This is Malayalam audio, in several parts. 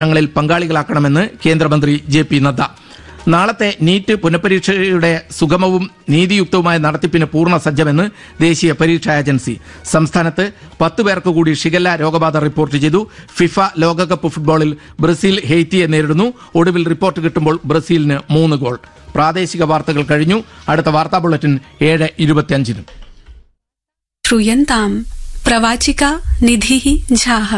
ങ്ങളിൽ പങ്കാളികളാക്കണമെന്ന് കേന്ദ്രമന്ത്രി ജെ പി നദ്ദ നാളത്തെ നീറ്റ് പുനഃപരീക്ഷയുടെ സുഗമവും നീതിയുക്തവുമായ നടത്തിപ്പിന് പൂർണ്ണ സജ്ജമെന്ന് ദേശീയ പരീക്ഷാ ഏജൻസി സംസ്ഥാനത്ത് പത്ത് പേർക്ക് കൂടി ഷിഗല്ല രോഗബാധ റിപ്പോർട്ട് ചെയ്തു ഫിഫ ലോകകപ്പ് ഫുട്ബോളിൽ ബ്രസീൽ ഹെയ്ത്തിയെ നേരിടുന്നു ഒടുവിൽ റിപ്പോർട്ട് കിട്ടുമ്പോൾ ബ്രസീലിന് മൂന്ന് ഗോൾ പ്രാദേശിക വാർത്തകൾ കഴിഞ്ഞു അടുത്ത വാർത്താ ബുള്ളറ്റിൻ ഏഴ് ഇരുപത്തിയഞ്ചിന് श्रूयन्ताम् प्रवाचिका निधिः झाः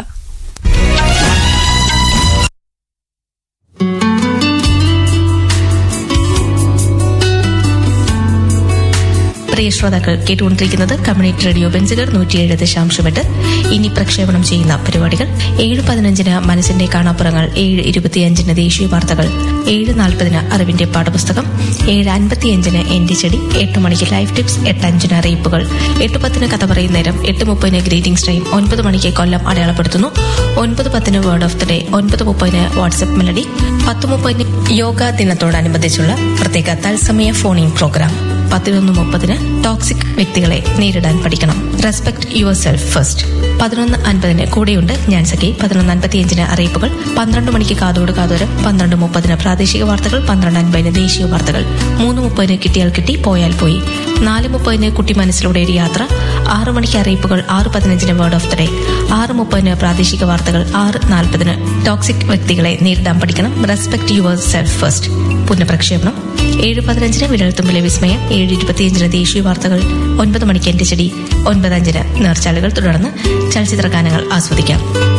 പ്രിയ ശ്രോതാക്കൾ കേട്ടുകൊണ്ടിരിക്കുന്നത് കമ്മ്യൂണിറ്റി റേഡിയോ ബെൻസുകൾ നൂറ്റിയേഴ് ദശാംശം എട്ട് ഇനി പ്രക്ഷേപണം ചെയ്യുന്ന പരിപാടികൾ ഏഴ് പതിനഞ്ചിന് മനസ്സിന്റെ കാണാപ്പുറങ്ങൾ ഏഴ് ഇരുപത്തിയഞ്ചിന് ദേശീയ വാർത്തകൾ ഏഴ് നാൽപ്പതിന് അറിവിന്റെ പാഠപുസ്തകം ഏഴ് അൻപത്തിയഞ്ചിന് എന്റെ ചെടി എട്ട് മണിക്ക് ലൈഫ് ടിപ്സ് എട്ട് അഞ്ചിന് അറിയിപ്പുകൾ എട്ട് പത്തിന് കഥ പറയുന്ന നേരം എട്ട് മുപ്പതിന് ഗ്രീറ്റിംഗ്സ് ടൈം ഒൻപത് മണിക്ക് കൊല്ലം അടയാളപ്പെടുത്തുന്നു ഒൻപത് പത്തിന് വേർഡ് ഓഫ് ദി ഡേ ഒൻപത് മുപ്പതിന് വാട്സ്ആപ്പ് മെലഡി പത്ത് മുപ്പതിന് യോഗ ദിനത്തോടനുബന്ധിച്ചുള്ള പ്രത്യേക തത്സമയ ഫോണിംഗ് പ്രോഗ്രാം പതിനൊന്ന് മുപ്പതിന് ടോക്സിക് വ്യക്തികളെ നേരിടാൻ പഠിക്കണം റെസ്പെക്ട് യുവർ സെൽഫ് ഫസ്റ്റ് പതിനൊന്ന് അൻപതിന് കൂടെയുണ്ട് ഞാൻ സഖി പതിനൊന്ന് അൻപത്തിയഞ്ചിന് അറിയിപ്പുകൾ പന്ത്രണ്ട് മണിക്ക് കാതോട് കാതോരം പന്ത്രണ്ട് മുപ്പതിന് പ്രാദേശിക വാർത്തകൾ പന്ത്രണ്ട് അൻപതിന് ദേശീയ വാർത്തകൾ മൂന്ന് മുപ്പതിന് കിട്ടിയാൽ കിട്ടി പോയാൽ പോയി നാല് മുപ്പതിന് കുട്ടി മനസ്സിലൂടെ ഒരു യാത്ര ആറ് മണിക്ക് അറിയിപ്പുകൾ ആറ് പതിനഞ്ചിന് വേർഡ് ഓഫ് ദി ഡേ ആറ് മുപ്പതിന് പ്രാദേശിക വാർത്തകൾ ആറ് നാൽപ്പതിന് ടോക്സിക് വ്യക്തികളെ നേരിടാൻ പഠിക്കണം റെസ്പെക്ട് യുവർ സെൽഫ് ഫസ്റ്റ് പുനഃപ്രക്ഷേപണം ഏഴ് പതിനഞ്ചിന് വിരൽത്തുമ്പിലെ വിസ്മയം ഏഴ് ഇരുപത്തിയഞ്ചിന് ദേശീയ വാർത്തകൾ ഒൻപത് മണിക്ക് എന്റെ ചെടി ഒൻപത് അഞ്ചിന് നേർച്ചാലുകൾ തുടർന്ന് ചലച്ചിത്ര ഗാനങ്ങൾ ആസ്വദിക്കാം